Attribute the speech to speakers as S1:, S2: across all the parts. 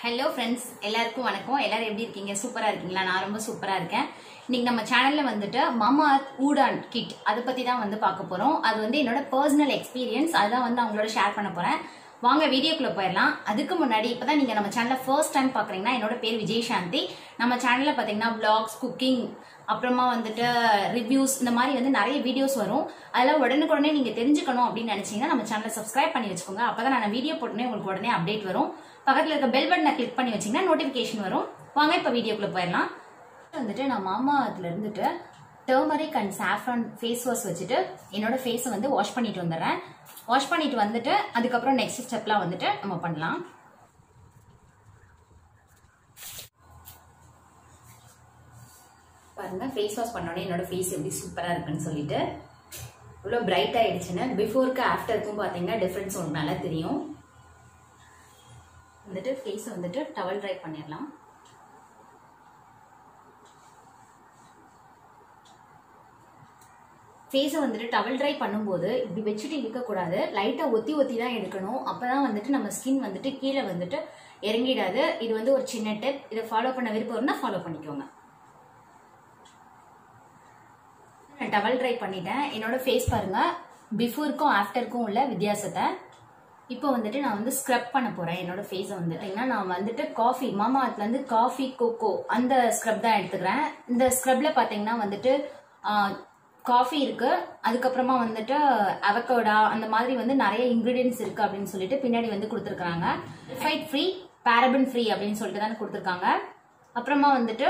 S1: hello friends எல்லாருக்கும் வணக்கம் எல்லாரும் எப்படி இருக்கீங்க சூப்பரா இருக்கீங்களா நான் ரொம்ப சூப்பரா இருக்கேன் இன்னைக்கு நம்ம சேனல்ல வந்துட்டு மாமா ஊடான் கிட் அதை பத்தி தான் வந்து பார்க்க போறோம் அது வந்து என்னோட பர்சனல் எக்ஸ்பீரியன்ஸ் அதான் வந்து அவங்களோட ஷேர் பண்ண போறேன் வாங்க வீடியோக்குள்ள போயிடலாம் அதுக்கு முன்னாடி இப்பதான் நீங்க நம்ம சேனலை ஃபர்ஸ்ட் டைம் பாக்குறீங்கன்னா என்னோட பேர் விஜய் சாந்தி நம்ம சேனல்ல பாத்தீங்கன்னா vlogs குக்கிங் அப்புறமா வந்துட்டு ரிவ்யூஸ் இந்த மாதிரி வந்து நிறைய வீடியோஸ் வரும் அதெல்லாம் உடனுக்குடனே நீங்க தெரிஞ்சுக்கணும் அப்படின்னு நினைச்சீங்கன்னா நம்ம சேனலை சப்ஸ்கிரைப் பண்ணி வச்சுக்கோங்க அப்பதான் நான் வீடியோ போட்டோன்னே உங்களுக்கு உடனே அப்டேட் வரும் பக்கத்துல இருக்க பெல் பட்டனை கிளிக் பண்ணி வச்சீங்கன்னா நோட்டிபிகேஷன் வரும் வாங்க இப்ப வீடியோக்குள்ள போயிடலாம் வந்துட்டு நான் மாமாத்துல இருந்துட்டு turmeric and saffron face wash வச்சுட்டு என்னோட ஃபேஸை வந்து வாஷ் பண்ணிட்டு வந்துடுறேன் வாஷ் பண்ணிட்டு வந்துட்டு அதுக்கப்புறம் நெக்ஸ்ட் ஸ்டெப்லாம் வந்துட்டு நம்ம பண்ணலாம் பாருங்க ஃபேஸ் வாஷ் பண்ணோடனே என்னோட ஃபேஸ் எப்படி சூப்பராக இருக்குன்னு சொல்லிட்டு இவ்வளோ பிரைட் ஆயிடுச்சுன்னு பிஃபோருக்கு ஆஃப்டருக்கும் பார்த்தீங்கன்னா டிஃப்ரென்ஸ் உங்களுக்கு நல்லா தெரியும் வந்துட்டு ஃபேஸை வந்துட்டு டவல் ட்ரை பண்ணிடலாம் ஃபேஸை வந்துட்டு டவல் ட்ரை பண்ணும்போது இப்படி வச்சுட்டு இருக்கக்கூடாது லைட்டாக ஒத்தி ஒத்தி தான் எடுக்கணும் அப்போ தான் வந்துட்டு நம்ம ஸ்கின் வந்துட்டு கீழே வந்துட்டு இறங்கிடாது இது வந்து ஒரு சின்ன டிப் இதை ஃபாலோ பண்ண விருப்பம் இருந்தால் ஃபாலோ பண்ணிக்கோங்க நான் டவல் ட்ரை பண்ணிட்டேன் என்னோட ஃபேஸ் பாருங்க பிஃபோருக்கும் ஆஃப்டருக்கும் உள்ள வித்தியாசத்தை இப்போ வந்துட்டு நான் வந்து ஸ்க்ரப் பண்ண போறேன் என்னோட ஃபேஸை வந்துட்டு ஏன்னா நான் வந்துட்டு காஃபி மாமா இருந்து காஃபி கோகோ அந்த ஸ்க்ரப் தான் எடுத்துக்கிறேன் இந்த ஸ்க்ரப்ல பாத்தீங்கன்னா வந்துட்டு காஃபி இருக்கு அதுக்கப்புறமா வந்துட்டு அவகோடா அந்த மாதிரி வந்து நிறைய இன்கிரீடியன்ஸ் இருக்கு அப்படின்னு சொல்லிட்டு பின்னாடி வந்து கொடுத்துருக்காங்க ஃபைட் ஃப்ரீ பேரபன் ஃப்ரீ அப்படின்னு சொல்லிட்டு தானே கொடுத்துருக்காங்க அப்புறமா வந்துட்டு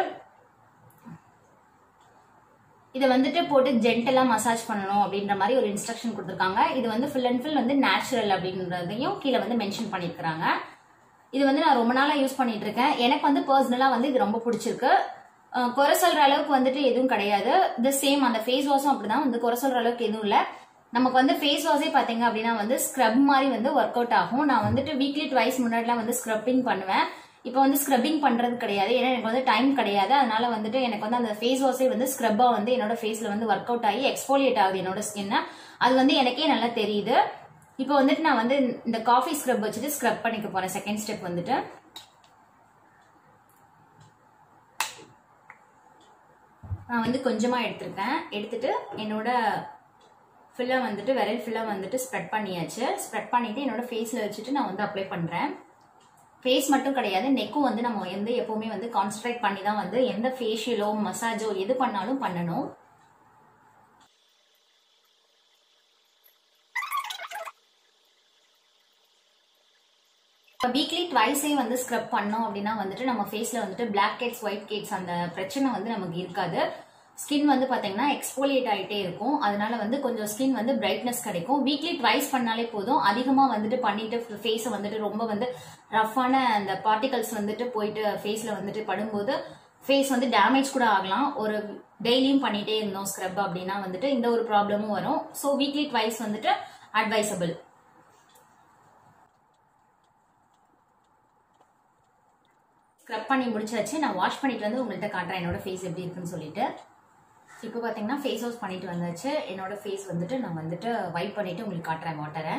S1: இதை வந்துட்டு போட்டு ஜென்டலா மசாஜ் பண்ணணும் அப்படின்ற மாதிரி ஒரு இன்ஸ்ட்ரக்ஷன் கொடுத்துருக்காங்க இது வந்து ஃபுல் அண்ட் ஃபுல் வந்து நேச்சுரல் அப்படின்றதையும் கீழே வந்து மென்ஷன் பண்ணியிருக்கிறாங்க இது வந்து நான் ரொம்ப நாளா யூஸ் பண்ணிட்டு இருக்கேன் எனக்கு வந்து பர்சனலா வந்து இது ரொம்ப பிடிச்சிருக்கு அஹ் குறை சொல்ற அளவுக்கு வந்துட்டு எதுவும் கிடையாது இது சேம் அந்த ஃபேஸ் வாஷும் அப்படிதான் வந்து குறை சொல்ற அளவுக்கு எதுவும் இல்லை நமக்கு வந்து ஃபேஸ் வாஷே பாத்தீங்க அப்படின்னா வந்து ஸ்க்ரப் மாதிரி வந்து ஒர்க் அவுட் ஆகும் நான் வந்துட்டு வீக்லி ட்வைஸ் முன்னாடிலாம் வந்து ஸ்க்ரப்பிங் பண்ணுவேன் இப்போ வந்து ஸ்க்ரப்பிங் பண்றது கிடையாது ஏன்னா எனக்கு வந்து டைம் கிடையாது அதனால வந்துட்டு எனக்கு வந்து அந்த ஃபேஸ் வாஷே வந்து ஸ்க்ரப்பா வந்து என்னோட ஃபேஸ்ல வந்து ஒர்க் அவுட் ஆகி எக்ஸ்போலியேட் ஆகுது என்னோட ஸ்கின்ன அது வந்து எனக்கே நல்லா தெரியுது இப்போ வந்துட்டு நான் வந்து இந்த காஃபி ஸ்க்ரப் வச்சுட்டு ஸ்க்ரப் பண்ணிக்க போறேன் செகண்ட் ஸ்டெப் வந்துட்டு நான் வந்து கொஞ்சமா எடுத்திருக்கேன் எடுத்துட்டு என்னோட ஃபுல்லாக வந்துட்டு விரல் ஃபுல்லாக வந்துட்டு ஸ்ப்ரெட் பண்ணியாச்சு ஸ்ப்ரெட் பண்ணிட்டு என்னோட ஃபேஸில் வச்சுட்டு நான் வந்து அப்ளை பண்ணுறேன் ஃபேஸ் மட்டும் கிடையாது நெக்கும் வந்து நம்ம எந்த எப்பவுமே வந்து கான்சன்ட்ரேட் பண்ணி தான் வந்து எந்த ஃபேஷியலோ மசாஜோ எது பண்ணாலும் பண்ணணும் வீக்லி ட்வைஸே வந்து ஸ்க்ரப் பண்ணோம் அப்படின்னா வந்துட்டு நம்ம ஃபேஸ்ல வந்துட்டு பிளாக் கேட்ஸ் ஒயிட் கேட்ஸ் அந்த பிரச்சனை வந்து நமக்கு இருக்காது ஸ்கின் வந்து பாத்தீங்கன்னா எக்ஸ்போலியேட் ஆகிட்டே இருக்கும் அதனால வந்து கொஞ்சம் ஸ்கின் வந்து பிரைட்னஸ் கிடைக்கும் வீக்லி ட்வைஸ் பண்ணாலே போதும் அதிகமா வந்துட்டு பண்ணிட்டு ஃபேஸை வந்துட்டு ரொம்ப வந்து ரஃப்பான அந்த பார்ட்டிகல்ஸ் வந்துட்டு போயிட்டு ஃபேஸ்ல வந்துட்டு படும்போது ஃபேஸ் வந்து டேமேஜ் கூட ஆகலாம் ஒரு டெய்லியும் பண்ணிட்டே இருந்தோம் ஸ்க்ரப் அப்படின்னா வந்துட்டு இந்த ஒரு ப்ராப்ளமும் வரும் ஸோ வீக்லி ட்வைஸ் வந்துட்டு அட்வைசபிள் ஸ்க்ரப் பண்ணி முடிச்சாச்சு நான் வாஷ் பண்ணிட்டு வந்து உங்கள்கிட்ட காட்டுறேன் என்னோட ஃபேஸ் எப்படி இருக்குன்னு சொல்லிட்டு இப்போ பார்த்தீங்கன்னா ஃபேஸ் வாஷ் பண்ணிட்டு வந்தாச்சு என்னோட ஃபேஸ் வந்துட்டு நான் வந்துட்டு வைப் பண்ணிட்டு உங்களுக்கு காட்டுறேன் வாட்டரை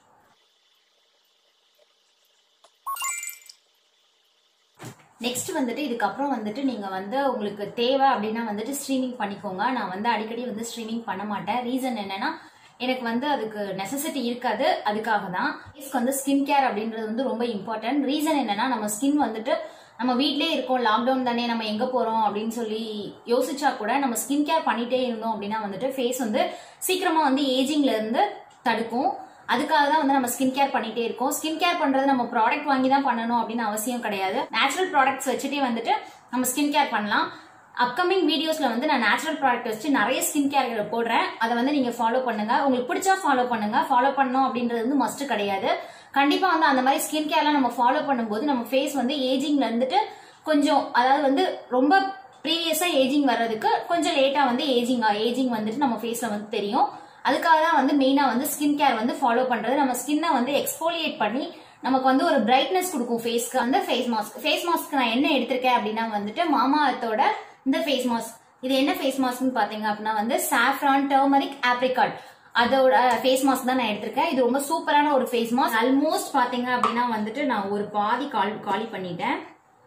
S1: நெக்ஸ்ட் வந்துட்டு இதுக்கப்புறம் வந்துட்டு நீங்க வந்து உங்களுக்கு தேவை அப்படின்னா வந்துட்டு ஸ்ட்ரீமிங் பண்ணிக்கோங்க நான் வந்து அடிக்கடி வந்து ஸ்ட்ரீமிங் பண்ண மாட்டேன் ரீசன் என்னன்னா எனக்கு வந்து அதுக்கு நெசசிட்டி இருக்காது அதுக்காக தான் ஃபேஸ்க்கு வந்து ஸ்கின் கேர் அப்படின்றது வந்து ரொம்ப இம்பார்ட்டன்ட் ரீசன் என்னன்னா நம்ம ஸ்கின் வந்துட்டு நம்ம வீட்லயே இருக்கோம் லாக்டவுன் தானே நம்ம எங்க போறோம் அப்படின்னு சொல்லி யோசிச்சா கூட நம்ம ஸ்கின் கேர் பண்ணிட்டே இருந்தோம் அப்படின்னா வந்துட்டு ஃபேஸ் வந்து சீக்கிரமா வந்து ஏஜிங்ல இருந்து தடுக்கும் அதுக்காக தான் வந்து நம்ம ஸ்கின் கேர் பண்ணிட்டே இருக்கோம் ஸ்கின் கேர் பண்றது நம்ம ப்ராடக்ட் வாங்கி தான் பண்ணணும் அப்படின்னு அவசியம் கிடையாது நேச்சுரல் ப்ராடக்ட்ஸ் வச்சுட்டே வந்துட்டு நம்ம ஸ்கின் கேர் பண்ணலாம் அப்கமிங் வீடியோஸ்ல வந்து நான் நேச்சுரல் ப்ராடக்ட் வச்சு நிறைய ஸ்கின் கேர் போடுறேன் அதை வந்து நீங்க ஃபாலோ பண்ணுங்க உங்களுக்கு பிடிச்சா ஃபாலோ பண்ணுங்க ஃபாலோ பண்ணணும் அப்படின்றது வந்து மஸ்ட் கிடையாது கண்டிப்பா வந்து அந்த மாதிரி ஸ்கின் கேர்லாம் நம்ம ஃபாலோ பண்ணும்போது நம்ம ஃபேஸ் வந்து ஏஜிங்ல இருந்துட்டு கொஞ்சம் அதாவது வந்து ரொம்ப ப்ரீவியஸா ஏஜிங் வர்றதுக்கு கொஞ்சம் லேட்டா வந்து ஏஜிங் ஏஜிங் வந்துட்டு நம்ம ஃபேஸ்ல வந்து தெரியும் அதுக்காக தான் வந்து மெயினா வந்து ஸ்கின் கேர் வந்து ஃபாலோ பண்றது நம்ம ஸ்கின்னை வந்து எக்ஸ்போலியேட் பண்ணி நமக்கு வந்து ஒரு பிரைட்னஸ் கொடுக்கும் ஃபேஸ்க்கு அந்த ஃபேஸ் மாஸ்க் ஃபேஸ் மாஸ்க் நான் என்ன எடுத்திருக்கேன் அப்படின்னா வந்துட்டு மாமா அர்த்தோட இந்த ஃபேஸ் மாஸ்க் இது என்ன ஃபேஸ் மாஸ்க்னு பாத்தீங்க அப்படின்னா வந்து சாஃப்ரான் டர்மரிக் ஆப்ரிகாட் அதோட ஃபேஸ் மாஸ்க் தான் நான் எடுத்திருக்கேன் இது ரொம்ப சூப்பரான ஒரு ஃபேஸ் மாஸ்க் ஆல்மோஸ்ட் பாத்தீங்க அப்படின்னா வந்துட்டு நான் ஒரு பாதி கால் காலி பண்ணிட்டேன்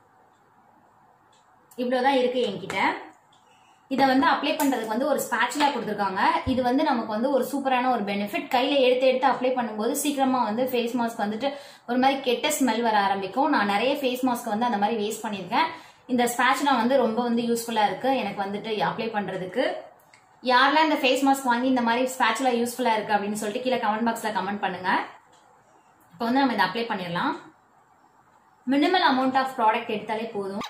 S1: இவ்வளவுதான் இருக்கு என்கிட்ட இதை வந்து அப்ளை பண்றதுக்கு வந்து ஒரு ஸ்பேச்சுலா கொடுத்துருக்காங்க இது வந்து நமக்கு வந்து ஒரு சூப்பரான ஒரு பெனிஃபிட் கையில எடுத்து எடுத்து அப்ளை பண்ணும்போது சீக்கிரமா வந்து ஃபேஸ் மாஸ்க் வந்துட்டு ஒரு மாதிரி கெட்ட ஸ்மெல் வர ஆரம்பிக்கும் நான் நிறைய ஃபேஸ் மாஸ்க் வந்து அந்த மாதிரி வேஸ்ட் பண்ணியிருக்கேன் இந்த ஸ்பேச்சுலா வந்து ரொம்ப வந்து யூஸ்ஃபுல்லா இருக்கு எனக்கு வந்துட்டு அப்ளை பண்றதுக்கு யாரெல்லாம் இந்த ஃபேஸ் மாஸ்க் வாங்கி இந்த மாதிரி ஸ்பேச்சுலா யூஸ்ஃபுல்லா இருக்கு அப்படின்னு சொல்லிட்டு கீழே கமெண்ட் பாக்ஸ்ல கமெண்ட் பண்ணுங்க இப்போ வந்து நம்ம இதை அப்ளை பண்ணிடலாம் மினிமல் அமௌண்ட் ஆஃப் ப்ராடக்ட் எடுத்தாலே போதும்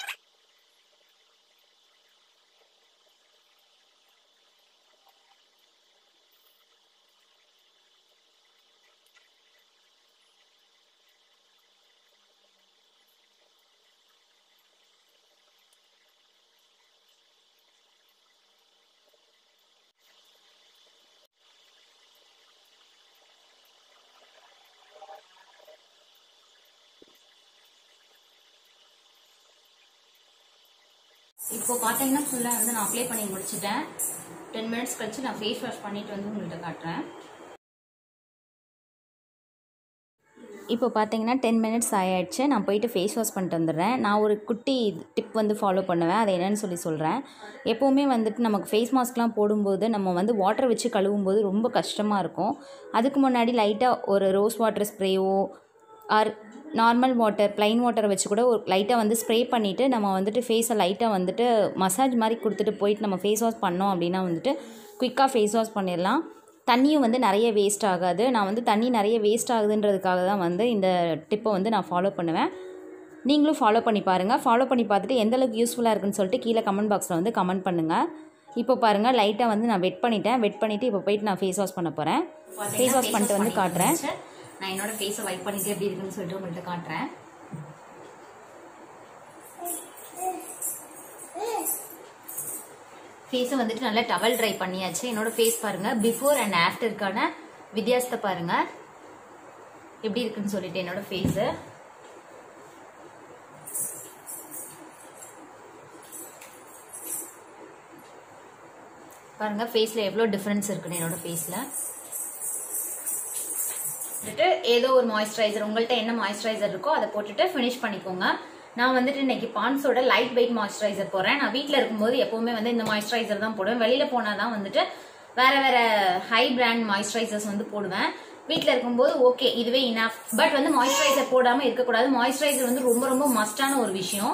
S1: இப்போ பார்த்தீங்கன்னா ஃபுல்லாக வந்து நான் அப்ளை பண்ணி முடிச்சிட்டேன் டென் மினிட்ஸ் கழிச்சு நான் ஃபேஸ் வாஷ் பண்ணிட்டு வந்து உங்கள்கிட்ட காட்டுறேன் இப்போ பார்த்தீங்கன்னா டென் மினிட்ஸ் ஆயாயிடுச்சு நான் போயிட்டு ஃபேஸ் வாஷ் பண்ணிட்டு வந்துடுறேன் நான் ஒரு குட்டி டிப் வந்து ஃபாலோ பண்ணுவேன் அதை என்னன்னு சொல்லி சொல்கிறேன் எப்போவுமே வந்துட்டு நமக்கு ஃபேஸ் மாஸ்க்லாம் போடும்போது நம்ம வந்து வாட்டர் வச்சு கழுவும் போது ரொம்ப கஷ்டமாக இருக்கும் அதுக்கு முன்னாடி லைட்டாக ஒரு ரோஸ் வாட்டர் ஸ்ப்ரேவோ ஆர் நார்மல் வாட்டர் ப்ளைன் வாட்டரை வச்சு கூட ஒரு லைட்டாக வந்து ஸ்ப்ரே பண்ணிவிட்டு நம்ம வந்துட்டு ஃபேஸை லைட்டாக வந்துட்டு மசாஜ் மாதிரி கொடுத்துட்டு போயிட்டு நம்ம ஃபேஸ் வாஷ் பண்ணோம் அப்படின்னா வந்துட்டு குயிக்காக ஃபேஸ் வாஷ் பண்ணிடலாம் தண்ணியும் வந்து நிறைய வேஸ்ட் ஆகாது நான் வந்து தண்ணி நிறைய வேஸ்ட் ஆகுதுன்றதுக்காக தான் வந்து இந்த டிப்பை வந்து நான் ஃபாலோ பண்ணுவேன் நீங்களும் ஃபாலோ பண்ணி பாருங்கள் ஃபாலோ பண்ணி பார்த்துட்டு எந்த அளவுக்கு யூஸ்ஃபுல்லாக இருக்குன்னு சொல்லிட்டு கீழே கமெண்ட் பாக்ஸில் வந்து கமெண்ட் பண்ணுங்கள் இப்போ பாருங்கள் லைட்டாக வந்து நான் வெட் பண்ணிட்டேன் வெட் பண்ணிவிட்டு இப்போ போயிட்டு நான் ஃபேஸ் வாஷ் பண்ண போகிறேன் ஃபேஸ் வாஷ் பண்ணிட்டு வந்து காட்டுறேன் நான் என்னோட ஃபேஸை வைப் பண்ணிட்டு எப்படி இருக்குன்னு சொல்லிட்டு உங்கள்கிட்ட காட்டுறேன் ஃபேஸை வந்துட்டு நல்லா டவல் ட்ரை பண்ணியாச்சு என்னோட ஃபேஸ் பாருங்க பிஃபோர் அண்ட் ஆஃப்டருக்கான வித்தியாசத்தை பாருங்க எப்படி இருக்குன்னு சொல்லிட்டு என்னோட ஃபேஸு பாருங்க ஃபேஸ்ல எவ்வளோ டிஃப்ரென்ஸ் இருக்குன்னு என்னோட ஃபேஸ்ல வந்துட்டு ஏதோ ஒரு மாய்ஸ்சரைசர் உங்கள்கிட்ட என்ன மாய்ஸ்சரைசர் இருக்கோ அதை போட்டுட்டு ஃபினிஷ் பண்ணிக்கோங்க நான் வந்துட்டு இன்னைக்கு பான்ஸோட லைட் வெயிட் மாய்ஸ்சரைசர் போறேன் நான் வீட்டில் இருக்கும்போது எப்பவுமே வந்து இந்த மாய்ஸ்சரைசர் தான் போடுவேன் வெளியில போனால் தான் வந்துட்டு வேற வேற ஹை பிராண்ட் மாய்ஸ்சரைசர்ஸ் வந்து போடுவேன் வீட்டில் இருக்கும்போது ஓகே இதுவே இனஃப் பட் வந்து மாய்ஸ்சரைசர் போடாமல் இருக்கக்கூடாது மாய்ஸ்சரைசர் வந்து ரொம்ப ரொம்ப மஸ்டான ஒரு விஷயம்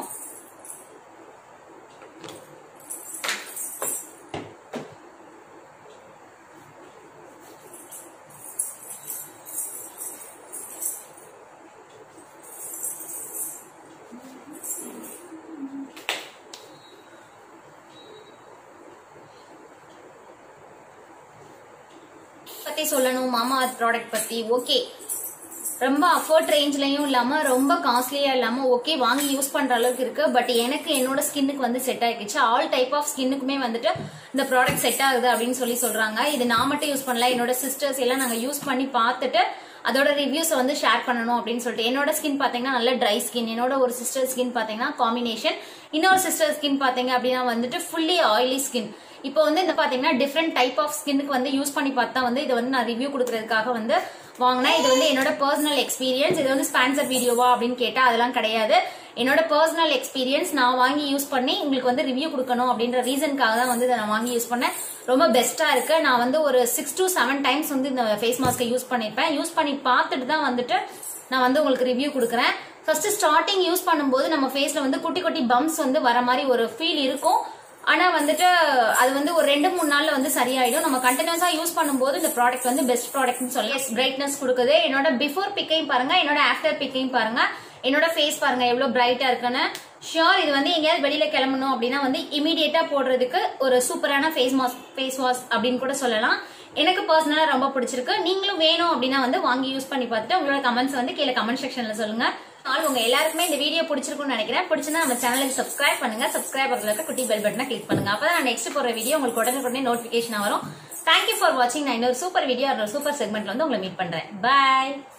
S1: பத்தி சொல்லணும் மாமா ப்ராடக்ட் பத்தி ஓகே ரொம்ப அஃபோர்ட் ரேஞ்ச்லயும் இல்லாம ரொம்ப காஸ்ட்லியா இல்லாம ஓகே வாங்கி யூஸ் பண்ற அளவுக்கு இருக்கு பட் எனக்கு என்னோட ஸ்கின்னுக்கு வந்து செட் ஆகிடுச்சு ஆல் டைப் ஆஃப் ஸ்கின்னுக்குமே வந்துட்டு இந்த ப்ராடக்ட் செட் ஆகுது அப்படின்னு சொல்லி சொல்றாங்க இது நான் மட்டும் யூஸ் பண்ணல என்னோட சிஸ்டர்ஸ் எல்லாம் நாங்க யூஸ் பண்ணி பார்த்துட்டு அதோட ரிவ்யூஸ் வந்து ஷேர் பண்ணணும் அப்படின்னு சொல்லிட்டு என்னோட ஸ்கின் பாத்தீங்கன்னா நல்ல ட்ரை ஸ்கின் என்னோட ஒரு சிஸ்டர் ஸ்கின் பாத்தீங்கன்னா காம்பினேஷன் இன்னொரு சிஸ்டர் ஸ்கின் பாத்தீங்க அப்படின்னா வந்துட்டு ஃபுல்லி ஆயிலி ஸ்கின் இப்போ வந்து இந்த பாத்தீங்கன்னா டிஃப்ரெண்ட் டைப் ஆஃப் ஸ்கின்னுக்கு வந்து யூஸ் பண்ணி பார்த்தா வந்து இதை வந்து நான் ரிவ்யூ கொடுக்கறதுக்காக வந்து வாங்கினேன் இது வந்து என்னோட பர்சனல் எக்ஸ்பீரியன்ஸ் இது வந்து ஸ்பான்சர் வீடியோவா அப்படின்னு கேட்டா அதெல்லாம் கிடையாது என்னோட பர்சனல் எக்ஸ்பீரியன்ஸ் நான் வாங்கி யூஸ் பண்ணி உங்களுக்கு வந்து ரிவ்யூ கொடுக்கணும் அப்படின்ற ரீசனுக்காக தான் வந்து இதை நான் வாங்கி யூஸ் பண்ணேன் ரொம்ப பெஸ்டா இருக்கு நான் வந்து ஒரு சிக்ஸ் டு செவன் டைம்ஸ் வந்து இந்த ஃபேஸ் மாஸ்க்கை யூஸ் பண்ணிருப்பேன் யூஸ் பண்ணி பார்த்துட்டு தான் வந்துட்டு நான் வந்து உங்களுக்கு ரிவ்யூ கொடுக்குறேன் ஃபர்ஸ்ட் ஸ்டார்டிங் யூஸ் பண்ணும்போது நம்ம ஃபேஸ்ல வந்து குட்டி குட்டி பம்ப்ஸ் வந்து வர மாதிரி ஒரு ஃபீல் இருக்கும் ஆனா வந்துட்டு அது வந்து ஒரு ரெண்டு மூணு நாள்ல வந்து சரியாயிடும் நம்ம கண்டினியூஸா யூஸ் பண்ணும்போது இந்த ப்ராடக்ட் வந்து பெஸ்ட் ப்ராடக்ட்னு சொல்லி பிரைட்னஸ் கொடுக்குது என்னோட பிஃபோர் பிக்கையும் பாருங்க என்னோட ஆஃப்டர் பிக்கையும் பாருங்க என்னோட ஃபேஸ் பாருங்க எவ்வளவு பிரைட்டா இருக்குன்னு ஷியோர் இது வந்து எங்கேயாவது வெளியில கிளம்பணும் அப்படின்னா வந்து இமீடியட்டா போடுறதுக்கு ஒரு சூப்பரான ஃபேஸ் மாஸ்க் ஃபேஸ் வாஷ் அப்படின்னு கூட சொல்லலாம் எனக்கு பர்சனலா ரொம்ப பிடிச்சிருக்கு நீங்களும் வேணும் அப்படின்னா வந்து வாங்கி யூஸ் பண்ணி பார்த்துட்டு உங்களோட கமெண்ட்ஸ் வந்து கீழே கமெண்ட் செக்ஷன்ல சொல்லுங்க நாள் உங்க எல்லாருக்குமே இந்த வீடியோ பிடிச்சிருக்கும்னு நினைக்கிறேன் பிடிச்சிருந்தா நம்ம சேனலுக்கு சப்ஸ்கிரைப் பண்ணுங்க சப்ஸ்கிரைப் பக்கத்துல இருக்க குட்டி பெல் பட்டனை கிளிக் பண்ணுங்க அப்பதான் நான் நெக்ஸ்ட் போற வீடியோ உங்களுக்கு உடனே உடனே நோட்டிபிகேஷன் வரும் தேங்க்யூ ஃபார் வாட்சிங் நான் இன்னொரு சூப்பர் வீடியோ ஒரு சூப்பர் செக்மெண்ட்ல வந்து உங்களை மீட் பண்றேன் பாய்